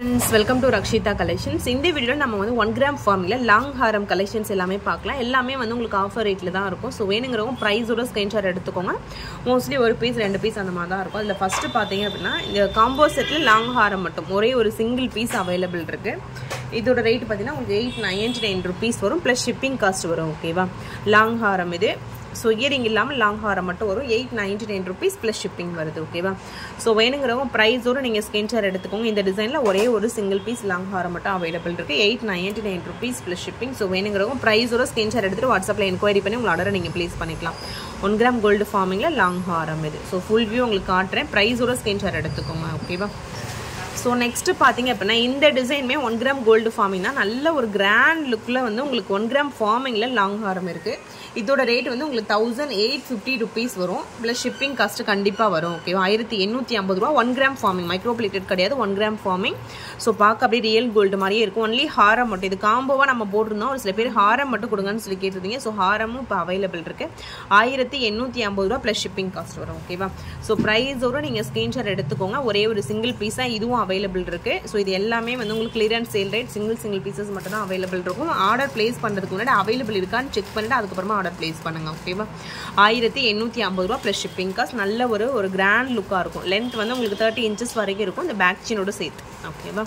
friends welcome to Rakshita collections இந்த வீடியோவில் நம்ம வந்து ஒன் கிராம் ஃபார்மில் லாங் ஹாரம் கலெக்ஷன்ஸ் எல்லாமே பார்க்கலாம் எல்லாமே வந்து உங்களுக்கு ஆஃபர் ரேட்டில் தான் இருக்கும் ஸோ வேணுங்கிறவங்க ப்ரைஸோட ஸ்க்ரீன்ஷாட் எடுத்துக்கோங்க மோஸ்ட்லி ஒரு பீஸ் ரெண்டு பீஸ் அந்த மாதிரி தான் இருக்கும் அதில் ஃபஸ்ட்டு பார்த்தீங்க அப்படின்னா இந்த காம்போ செட்டில் லாங் ஹாரம் மட்டும் ஒரே ஒரு சிங்கிள் பீஸ் அவைலபிள் இருக்குது இதோட ரேட் பார்த்தீங்கன்னா உங்களுக்கு எயிட் நைன்டி நைன் ருபீஸ் வரும் ப்ளஸ் ஷிப்பிங் காஸ்ட் வரும் ஓகேவா லாங் ஹாரம் இது ஸோ இயரிங் இல்லாமல் லாங் ஹாரம் மட்டும் வரும் eight ninety nine rupees plus shipping வருது ஓகேவா ஸோ வேணுங்கிறவங்க ப்ரைஸோடு நீங்கள் ஸ்கிரீன்ஷாட் எடுத்துக்கோங்க இந்த டிசைனில் ஒரே ஒரு சிங்கிள் பீஸ் லாங் ஹாரம் மட்டும் அவைலபிள் இருக்குது eight ninety nine rupees plus shipping so வேணுங்கிறவங்க ப்ரைஸோட ஸ்கிரீன்ஷாட் எடுத்துகிட்டு வாட்ஸ்அப்பில் என்கொயரி பண்ணி உங்கள் ஆர்டரை நீங்கள் ப்ளேஸ் பண்ணிக்கலாம் ஒன் கிராம் கோல்டு ஃபார்மிங்கில் லாங் ஹாரம் இது ஸோ ஃபுல் வியூ உங்களுக்கு காட்டுறேன் ப்ரைஸோட ஸ்கிரீன்ஷாட் எடுத்துக்கோங்க ஓகேவா ஸோ நெக்ஸ்ட்டு பார்த்தீங்க அப்படின்னா இந்த டிசைனுமே ஒன் கிராம் கோல்டு ஃபார்மிங் தான் நல்ல ஒரு கிராண்ட் லுக்கில் வந்து உங்களுக்கு ஒன் கிராம் ஃபார்மிங்கில் லாங் ஹாரம் இருக்குது இதோட ரேட் வந்து உங்களுக்கு தௌசண்ட் எயிட் ஃபிஃப்டி ருபீஸ் வரும் ப்ளஸ் ஷிப்பிங் காஸ்ட்டு கண்டிப்பாக வரும் ஓகேவா ஆயிரத்தி எண்ணூற்றி ஐம்பது ரூபா one gram forming micro plated கிடையாது ஒன் கிராம் ஃபார்மிங் ஸோ பார்க்க அப்படியே ரியல் கோல்டு மாதிரியே இருக்கும் ஒன்லி ஹாரம் மட்டும் இது காம்போவாக நம்ம போட்டிருந்தோம் ஒரு சில பேர் ஹாரம் மட்டும் கொடுங்கன்னு சொல்லி கேட்டிருந்தீங்க ஸோ ஹாரமும் இப்போ அவைலபிள் இருக்குது ஆயிரத்தி எண்ணூற்றி ஐம்பது ரூபா ப்ளஸ் ஷிப்பிங் காஸ்ட் வரும் ஓகேவா ஸோ ப்ரைஸோட நீங்கள் ஸ்க்ரீன்ஷாட் எடுத்துக்கோங்க ஒரே ஒரு சிங்கிள் பீஸாக இதுவும் அவைலபிள் இருக்குது ஸோ இது எல்லாமே வந்து உங்களுக்கு clearance sale rate single single pieces மட்டும் தான் அவைலபிள் இருக்கும் ஆர்டர் பிளேஸ் பண்ணுறதுக்கு முன்னாடி அவைலபிள் இருக்கான்னு செக் பண்ணிட்டு அதுக்கப்புறமா ஆர்டர் பிளேஸ் பண்ணுங்கள் ஓகேவா ஆயிரத்தி எண்ணூற்றி ஐம்பது ரூபா ப்ளஸ் ஷிப்பிங் காஸ்ட் நல்ல ஒரு ஒரு கிராண்ட் லுக்காக இருக்கும் லென்த் வந்து உங்களுக்கு தேர்ட்டி இன்ச்சஸ் வரைக்கும் இருக்கும் இந்த பேக் சீனோட சேர்த்து ஓகேவா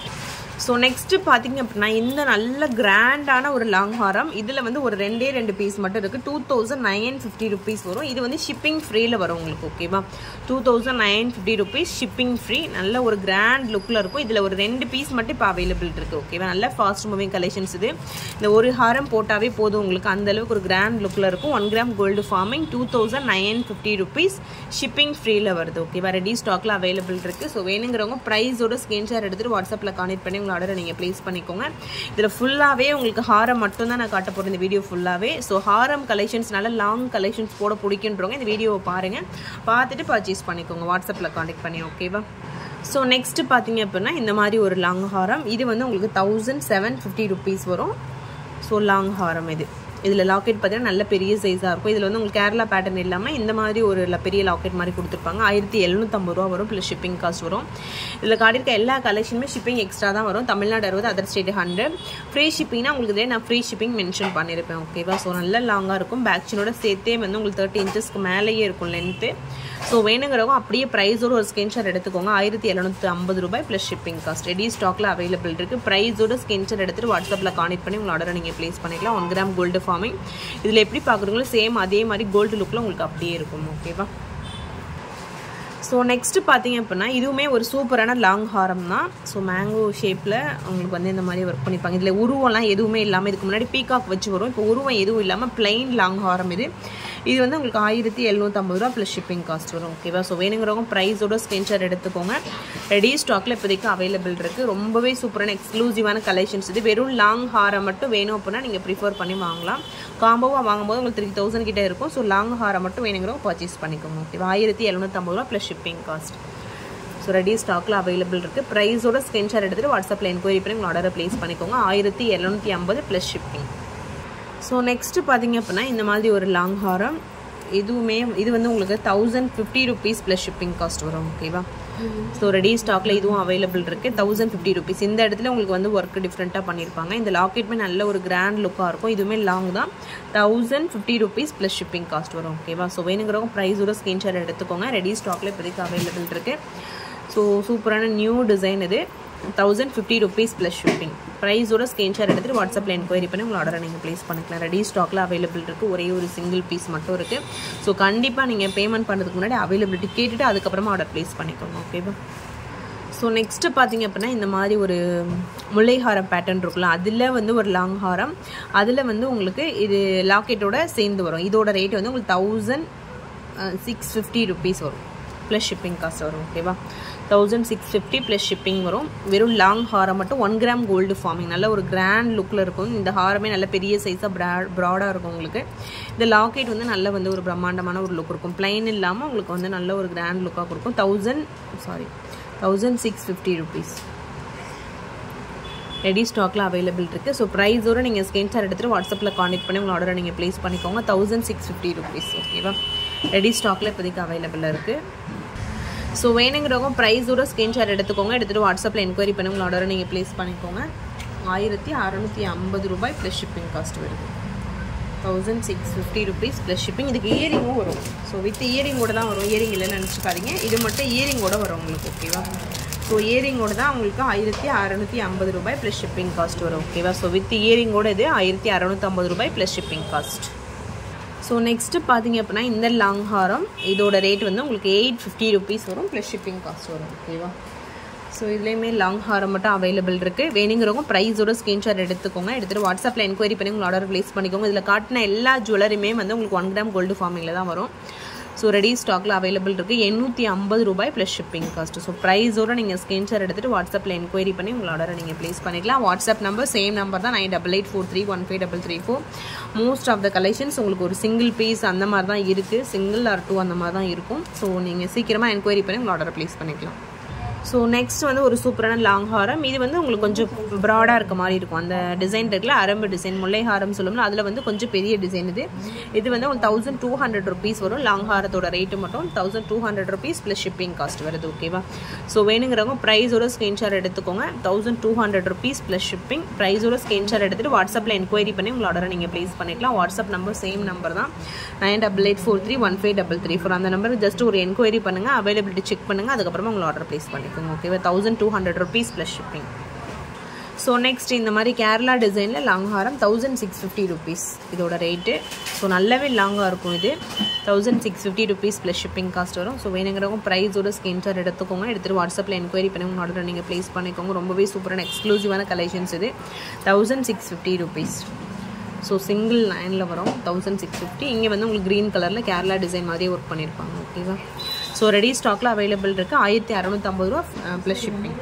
ஸோ நெக்ஸ்ட்டு பார்த்தீங்க அப்படின்னா இந்த நல்ல கிராண்டான ஒரு லாங் ஹாரம் இதில் வந்து ஒரு ரெண்டே ரெண்டு பீஸ் மட்டும் இருக்குது two thousand nine fifty rupees வரும் இது வந்து ஷிப்பிங் ஃப்ரீயில் வரும் உங்களுக்கு ஓகேவா two thousand nine fifty rupees shipping free நல்ல ஒரு கிராண்ட் லுக்கில் இருக்கும் இதில் ஒரு ரெண்டு பீஸ் மட்டும் இப்போ அவைலபிள் இருக்குது ஓகேவா நல்ல ஃபாஸ்ட் மூவிங் கலெக்ஷன்ஸ் இது இந்த ஒரு ஹாரம் போட்டாவே போதும் உங்களுக்கு அந்தளவுக்கு ஒரு கிராண்ட் லுக்கில் இருக்கும் one gram gold forming two thousand nine fifty rupees shipping ஃப்ரீயில் வருது ஓகேவா ரெடி ஸ்டாக்கில் அவைலபிள் இருக்குது ஸோ வேணுங்கிறவங்க ப்ரைஸோட ஸ்க்ரீன்ஷாட் எடுத்துகிட்டு வாட்ஸ்அப்பில் கான்டெக்ட் பண்ணி உங்கள் ஆர்டரை நீங்கள் ப்ளேஸ் பண்ணிக்கோங்க இதில் ஃபுல்லாகவே உங்களுக்கு ஹாரம் மட்டும் தான் நான் காட்ட போகிறேன் இந்த வீடியோ ஃபுல்லாகவே ஸோ ஹாரம் கலெக்ஷன்ஸ்னால லாங் கலெக்ஷன்ஸ் போட பிடிக்குன்றவங்க இந்த வீடியோவை பாருங்கள் பார்த்துட்டு பர்ச்சேஸ் பண்ணிக்கோங்க வாட்ஸ்அப்பில் கான்டெக்ட் பண்ணி ஓகேவா ஸோ நெக்ஸ்ட்டு பார்த்தீங்க அப்படின்னா இந்த மாதிரி ஒரு லாங் ஹாரம் இது வந்து உங்களுக்கு தௌசண்ட் செவன் ஃபிஃப்டி ருபீஸ் வரும் ஸோ லாங் ஹாரம் இது இதில் லாக்கெட் பார்த்தீங்கன்னா நல்ல பெரிய சைஸாக இருக்கும் இதில் வந்து உங்களுக்கு கேரளா பேட்டர்ன் இல்லாமல் இந்த மாதிரி ஒரு பெரிய லாக்கெட் மாதிரி கொடுத்துருப்பாங்க ஆயிரத்தி எழுநூற்றம்பது ரூபா வரும் ப்ளஸ் ஷிப்பிங் காஸ்ட் வரும் இதில் காட்டியிருக்க எல்லா கலெக்ஷனுமே ஷிப்பிங் எக்ஸ்ட்ரா தான் வரும் தமிழ்நாடு அறுபது அதர் ஸ்டேட் ஹண்ட்ரட் ஃப்ரீ ஷிப்பிங்னா உங்களுக்கு இதிலே நான் ஃப்ரீ ஷிப்பிங் மென்ஷன் பண்ணியிருப்பேன் ஓகேவா ஸோ நல்ல லாங்காக இருக்கும் பேக்சினோட சேர்த்தே வந்து உங்களுக்கு தேர்ட்டி இன்ச்சஸ்க்கு மேலேயே இருக்கும் லென்த்து ஸோ வேணுங்கிறவங்க அப்படியே ப்ரைஸோட ஒரு ஸ்கிரீன்ஷாட் எடுத்துக்கோங்க ஆயிரத்தி எழுநூற்றி ஐம்பது ரூபாய் ப்ளஸ் ஷிப்பிங் காஸ்ட் ரெடி ஸ்டாக்கில் அவைலபிள் இருக்குது ப்ரைஸோட ஸ்கிரீன்ஷாட் எடுத்துகிட்டு வாட்ஸ்அப்பில் கான்டெக்ட் பண்ணி உங்கள் ஆர்டரை நீங்கள் ப்ளேஸ் பண்ணிக்கலாம் ஒன் கிராம் கோல்டு ஃபார்மிங் இதில் எப்படி பார்க்குறீங்களோ சேம் அதே மாதிரி கோல்டு லுக்கில் உங்களுக்கு அப்படியே இருக்கும் ஓகேவா ஸோ நெக்ஸ்ட்டு பார்த்தீங்க அப்படின்னா இதுவுமே ஒரு சூப்பரான லாங் ஹாரம் தான் ஸோ மேங்கோ ஷேப்பில் உங்களுக்கு வந்து இந்த மாதிரி ஒர்க் பண்ணிப்பாங்க இதில் உருவம்லாம் எதுவுமே இல்லாமல் இதுக்கு முன்னாடி பீகாக் வச்சு வரும் இப்போ உருவம் எதுவும் இல்லாமல் பிளைன் லாங் ஹாரம் இது இது வந்து உங்களுக்கு ஆயிரத்தி எழுநூற்றம்பது ரூபா ப்ளஸ் ஷிப்பிங் காஸ்ட் வரும் ஓகேவா ஸோ வேணுங்கிறவங்க ப்ரைஸோட ஸ்க்ரீன்ஷாட் எடுத்துக்கோங்க ரெடி ஸ்டாக்கில் இப்போதைக்கு அவைலபிள் இருக்குது ரொம்பவே சூப்பரான எக்ஸ்க்ளூசிவான கலெக்ஷன்ஸ் இது வெறும் லாங் ஹாரம் மட்டும் வேணும் அப்படின்னா நீங்கள் ப்ரிஃபர் பண்ணி வாங்கலாம் காம்போவாக வாங்கும்போது உங்களுக்கு த்ரீ தௌசண்ட் கிட்டே இருக்கும் ஸோ லாங் ஹாரம் மட்டும் வேணுங்கிறவங்க பர்ச்சேஸ் பண்ணிக்கோங்க ஓகேவா ஆயிரத்தி எழுநூற்றம்பது ரூபா plus shipping cost so ready ஸ்டாக்கில் அவைலபிள் இருக்குது ப்ரைஸோட ஸ்க்ரீன்ஷாட் எடுத்துகிட்டு வாட்ஸ்அப்பில் என்கொயரி பண்ணி உங்கள் ஆர்டரை ப்ளேஸ் பண்ணிக்கோங்க ஆயிரத்தி எழுநூற்றி ஐம்பது ப்ளஸ் ஷிப்பிங் ஸோ நெக்ஸ்ட்டு பார்த்தீங்க அப்படின்னா இந்த மாதிரி ஒரு லாங் ஹாரம் இதுவுமே இது வந்து உங்களுக்கு thousand fifty rupees plus shipping cost வரும் ஓகேவா ஸோ ரெடி ஸ்டாக்கில் இதுவும் அவைலபிள் இருக்குது தௌசண்ட் ஃபிஃப்டி ருபீஸ் இந்த இடத்துல உங்களுக்கு வந்து ஒர்க் டிஃப்ரெண்ட்டாக பண்ணியிருப்பாங்க இந்த லாக்கெட்டுமே நல்ல ஒரு கிராண்ட் லுக்காக இருக்கும் இதுவுமே லாங் தான் thousand fifty rupees plus shipping cost வரும் ஓகேவா ஸோ வேணுங்கிறவங்க ப்ரைஸோட ஸ்க்ரீன்ஷாட் எடுத்துக்கோங்க ரெடி ஸ்டாக்கில் இப்போதைக்கு அவைலபிள் இருக்குது ஸோ சூப்பரான நியூ டிசைன் இது thousand fifty rupees plus shipping ப்ரைஸோட ஸ்க்ரீன்ஷாட் எடுத்துகிட்டு வாட்ஸ்அப்பில் என்கொயரி பண்ணி உங்கள் ஆர்டரை நீங்கள் ப்ளேஸ் பண்ணிக்கலாம் ரெடி ஸ்டாக்கில் அவைலபிள் இருக்குது ஒரே ஒரு சிங்கிள் பீஸ் மட்டும் இருக்குது ஸோ கண்டிப்பாக நீங்கள் பேமெண்ட் பண்ணுறதுக்கு முன்னாடி அவைலபிலிட்டி கேட்டுட்டு அதுக்கப்புறமா ஆர்டர் ப்ளேஸ் பண்ணிக்கோங்க ஓகேவா ஸோ நெக்ஸ்ட்டு பார்த்தீங்க அப்படின்னா இந்த மாதிரி ஒரு முல்லைஹாரம் பேட்டர்ன் இருக்குல்ல அதில் வந்து ஒரு லாங் ஹாரம் அதில் வந்து உங்களுக்கு இது லாக்கெட்டோட சேர்ந்து வரும் இதோட ரேட் வந்து உங்களுக்கு தௌசண்ட் சிக்ஸ் ஃபிஃப்டி ருபீஸ் வரும் ப்ளஸ் ஷிப்பிங் காஸ்ட் வரும் ஓகேவா thousand six fifty plus shipping வரும் வெறும் லாங் ஹாரம் மட்டும் ஒன் கிராம் கோல்டு ஃபார்மிங் நல்ல ஒரு கிராண்ட் லுக்கில் இருக்கும் இந்த ஹாரமே நல்ல பெரிய சைஸாக ப்ரா ப்ராடாக இருக்கும் உங்களுக்கு இந்த லாக்கெட் வந்து நல்ல வந்து ஒரு பிரம்மாண்டமான ஒரு லுக் இருக்கும் பிளைன் இல்லாமல் உங்களுக்கு வந்து நல்ல ஒரு கிராண்ட் லுக்காக கொடுக்கும் thousand sorry thousand six fifty rupees ready ஸ்டாக்கில் அவைலபிள் இருக்குது ஸோ ப்ரைஸோடு நீங்கள் ஸ்க்ரீன்ஷாட் எடுத்துகிட்டு வாட்ஸ்அப்பில் கான்டெக்ட் பண்ணி உங்கள் ஆர்டரை நீங்கள் ப்ளேஸ் பண்ணிக்கோங்க தௌசண்ட் சிக்ஸ் ஃபிஃப்டி ருபீஸ் ஓகேவா ரெடி ஸ்டாக்கில் இப்போதைக்கு அவைலபிளாக இருக்குது ஸோ வேணுங்கிறவங்க ப்ரைஸோட ஸ்க்ரீன்ஷாட் எடுத்துக்கோங்க எடுத்துகிட்டு வாட்ஸ்அப்பில் என்கொயரி பண்ணி உங்களோட ஆர்டரை நீங்கள் ப்ளேஸ் பண்ணிக்கோங்க ஆயிரத்தி அறநூற்றி ஐம்பது ரூபாய் ப்ளஸ் ஷிப்பிங் காஸ்ட் வருது thousand six fifty rupees plus shipping இதுக்கு இயரிங்கும் வரும் ஸோ வித் இயரிங்கோட தான் வரும் இயரிங் இல்லைன்னு நினச்சிக்காதீங்க இது மட்டும் இயரிங்கோட வரும் உங்களுக்கு ஓகேவா ஸோ இயரிங்கோட தான் உங்களுக்கு ஆயிரத்தி அறநூற்றி ஐம்பது ரூபாய் ப்ளஸ் ஷிப்பிங் காஸ்ட் வரும் ஓகேவா ஸோ வித் இயரிங்கோட இது ஆயிரத்தி அறநூற்றம்பது ரூபாய் plus shipping cost so next பார்த்தீங்க அப்படின்னா இந்த லாங் ஹாரம் இதோட ரேட் வந்து உங்களுக்கு எயிட் ஃபிஃப்டி ருபீஸ் வரும் ப்ளஸ் ஷிப்பிங் காஸ்ட் வரும் ஓகேவா ஸோ இதுலேயுமே லாங் ஹாரம் மட்டும் அவைலபிள் இருக்குது வேணுங்கிறவங்க ப்ரைஸோட ஸ்க்ரீன்ஷாட் எடுத்துக்கோங்க எடுத்துகிட்டு வாட்ஸ்அப்பில் என்கொயரி பண்ணி உங்கள் ஆர்டர் ப்ளேஸ் பண்ணிக்கோங்க இதில் காட்டின எல்லா ஜுவல்லரியுமே வந்து உங்களுக்கு ஒன் கிராம் கோல்டு ஃபார்மிங்கில் தான் வரும் ஸோ ரெடி ஸ்டாக்கில் அவைலபிள் இருக்குது எண்ணூற்றி ஐம்பது ரூபாய் ப்ளஸ் ஷிப்பிங் காஸ்ட்டு ஸோ ப்ரைஸோட நீங்கள் ஸ்க்ரீன்ஷாட் எடுத்துகிட்டு வாட்ஸ்அப்பில் என்கொயரி பண்ணி உங்கள் ஆர்டரை நீங்கள் ப்ளேஸ் பண்ணிக்கலாம் வாட்ஸ்அப் நம்பர் சேம் நம்பர் தான் nine double eight four three one five double three four most of the collections உங்களுக்கு ஒரு சிங்கிள் பீஸ் அந்த மாதிரி தான் இருக்குது சிங்கிள் ஆர் டூ அந்த மாதிரி தான் இருக்கும் ஸோ நீங்கள் சீக்கிரமாக என்கொயரி பண்ணி உங்கள் ஆர்டரை ப்ளேஸ் பண்ணிக்கலாம் ஸோ நெக்ஸ்ட் வந்து ஒரு சூப்பரான லாங் ஹாரம் இது வந்து உங்களுக்கு கொஞ்சம் ப்ராடாக இருக்க மாதிரி இருக்கும் அந்த டிசைன் இருக்குல்ல அரம்பு டிசைன் முல்லை ஹாரம் சொல்லுவோம்ல அதில் வந்து கொஞ்சம் பெரிய டிசைன் இது இது வந்து உங்களுக்கு தௌசண்ட் டூ ஹண்ட்ரட் ருபீஸ் வரும் லாங் ஹாரத்தோட ரேட்டு மட்டும் thousand two hundred rupees plus shipping cost வருது ஓகேவா ஸோ வேணுங்கிறவங்க ப்ரைஸோட ஸ்க்ரீன்ஷாட் எடுத்துக்கோங்க thousand two hundred rupees plus shipping ப்ரைஸோட ஸ்க்ரீன்ஷாட் எடுத்துகிட்டு வாட்ஸ்அப்பில் என்கொயரி பண்ணி உங்கள் ஆர்டரை நீங்கள் ப்ளேஸ் பண்ணிக்கலாம் வாட்ஸ்அப் நம்பர் சேம் நம்பர் தான் nine double eight four three one five double three four அந்த நம்பருக்கு ஜஸ்ட் ஒரு என்கொயரி பண்ணுங்கள் அவைலபிலிட்டி செக் பண்ணுங்கள் அதுக்கப்புறமா உங்கள் ஆர்டர் ப்ளேஸ் பண்ணிக்கோங்க ஓகேவா thousand two hundred rupees plus shipping so next இந்த மாதிரி கேரளா டிசைனில் லாங் ஹாரம் தௌசண்ட் சிக்ஸ் ஃபிஃப்டி ருபீஸ் இதோட ரேட்டு ஸோ நல்லாவே லாங்காக இருக்கும் இது thousand six fifty rupees plus shipping cost வரும் ஸோ வேணுங்கிறவங்க ப்ரைஸோட ஸ்கிரீன்ஷாட் எடுத்துக்கோங்க எடுத்துகிட்டு வாட்ஸ்அப்பில் என்கொயரி பண்ணி உங்கள் ஆர்டர் நீங்கள் ப்ளேஸ் பண்ணிக்கோங்க ரொம்பவே சூப்பரான எக்ஸ்க்ளூசிவான கலெக்ஷன்ஸ் இது thousand six fifty rupees so single லைனில் வரும் தௌசண்ட் சிக்ஸ் ஃபிஃப்டி இங்கே வந்து உங்களுக்கு க்ரீன் கலரில் கேரளா டிசைன் மாதிரியே ஒர்க் பண்ணியிருப்பாங்க ஓகேவா ஸோ ரெடி ஸ்டாக்கில் அவைலபிள் இருக்குது ஆயிரத்தி அறநூற்றம்பது ரூபா ப்ளஸ் ஷிப்பிங்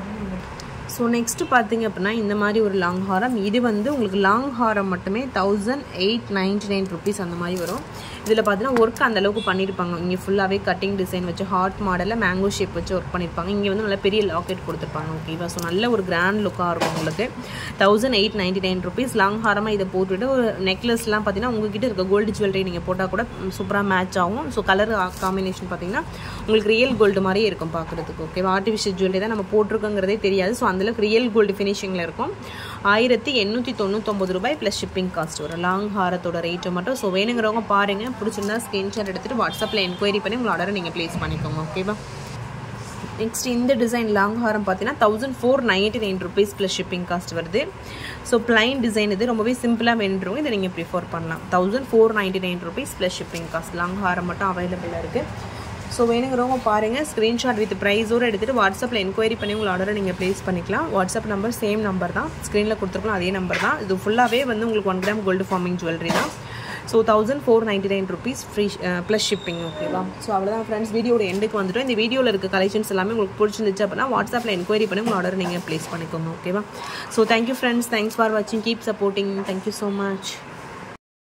ஸோ நெக்ஸ்ட்டு பார்த்தீங்க அப்படின்னா இந்த மாதிரி ஒரு லாங் ஹாரம் இது வந்து உங்களுக்கு லாங் ஹாரம் மட்டுமே thousand eight ninety nine rupees அந்த மாதிரி வரும் இதில் பார்த்தீங்கன்னா ஒர்க் அந்த அளவுக்கு பண்ணியிருப்பாங்க இங்கே ஃபுல்லாகவே கட்டிங் டிசைன் வச்சு ஹார்ட் மாடலில் மேங்கோ ஷேப் வச்சு ஒர்க் பண்ணியிருப்பாங்க இங்கே வந்து நல்ல பெரிய லாக்கெட் கொடுத்துருப்பாங்க ஓகேவா ஸோ நல்ல ஒரு கிராண்ட் லுக்காக இருக்கும் உங்களுக்கு thousand eight ninety nine rupees லாங் ஹாரமாக இதை போட்டுவிட்டு ஒரு நெக்லஸ்லாம் பார்த்தீங்கன்னா உங்ககிட்ட இருக்க கோல்டு ஜுவல்லரி நீங்கள் போட்டால் கூட சூப்பராக மேட்ச் ஆகும் ஸோ கலர் காம்பினேஷன் பார்த்தீங்கன்னா உங்களுக்கு ரியல் கோல்டு மாதிரியே இருக்கும் பார்க்குறதுக்கு ஓகேவா ஆர்டிஃபிஷியல் ஜுவல்லரி தான் நம்ம போட்டிருக்கோங்கிறதே தெரியாது ஸோ அந்தளவுக்கு ரியல் கோல்டு ஃபினிஷிங்கில் இருக்கும் ஆயிரத்தி எண்ணூற்றி தொண்ணூத்தொம்பது ரூபாய் ப்ளஸ் ஷிப்பிங் காஸ்ட் வரும் லாங் ஹாரத்தோட ரேட்டு மட்டும் ஸோ வேணுங்கிறவங்க பாருங்கள் பிடிச்சிருந்தா ஸ்க்ரீன்ஷாட் எடுத்துகிட்டு வாட்ஸ்அப்பில் என்கொயரி பண்ணி உங்கள் ஆர்டரை நீங்கள் ப்ளேஸ் பண்ணிக்கோங்க ஓகேவா நெக்ஸ்ட் இந்த டிசைன் லாங் ஹாரம் பார்த்தீங்கன்னா thousand four ninety nine rupees plus shipping cost வருது ஸோ பிளைன் டிசைன் இது ரொம்பவே சிம்பிளாக வேண்டுறவங்க இதை நீங்கள் ப்ரிஃபர் பண்ணலாம் thousand four ninety nine rupees plus shipping cost long ஹாரம் மட்டும் அவைலபிளாக இருக்குது ஸோ வேணுங்கிறவங்க பாருங்கள் ஸ்க்ரீன்ஷாட் வித் ப்ரைஸோடு எடுத்துகிட்டு வாட்ஸ்அப்பில் என்கொயரி பண்ணி உங்கள் ஆர்டரை நீங்கள் ப்ளேஸ் பண்ணிக்கலாம் வாட்ஸ்அப் நம்பர் சேம் நம்பர் தான் ஸ்க்ரீனில் கொடுத்துருக்கலாம் அதே நம்பர் தான் இது ஃபுல்லாகவே வந்து உங்களுக்கு one gram gold forming jewellery தான் so thousand four ninety nine rupees free plus shipping ஓகேவா ஸோ அவ்வளோதான் ஃப்ரெண்ட்ஸ் வீடியோட எண்டுக்கு வந்துட்டோம் இந்த வீடியோவில் இருக்க கலெக்ஷன்ஸ் எல்லாமே உங்களுக்கு பிடிச்சிருந்துச்சு அப்படின்னா வாட்ஸ்அப்பில் என்கொயரி பண்ணி உங்கள் ஆர்டர் நீங்கள் ப்ளேஸ் பண்ணிக்கோங்க ஓகேவா so thank you friends thanks for வாட்சிங் keep supporting thank you so much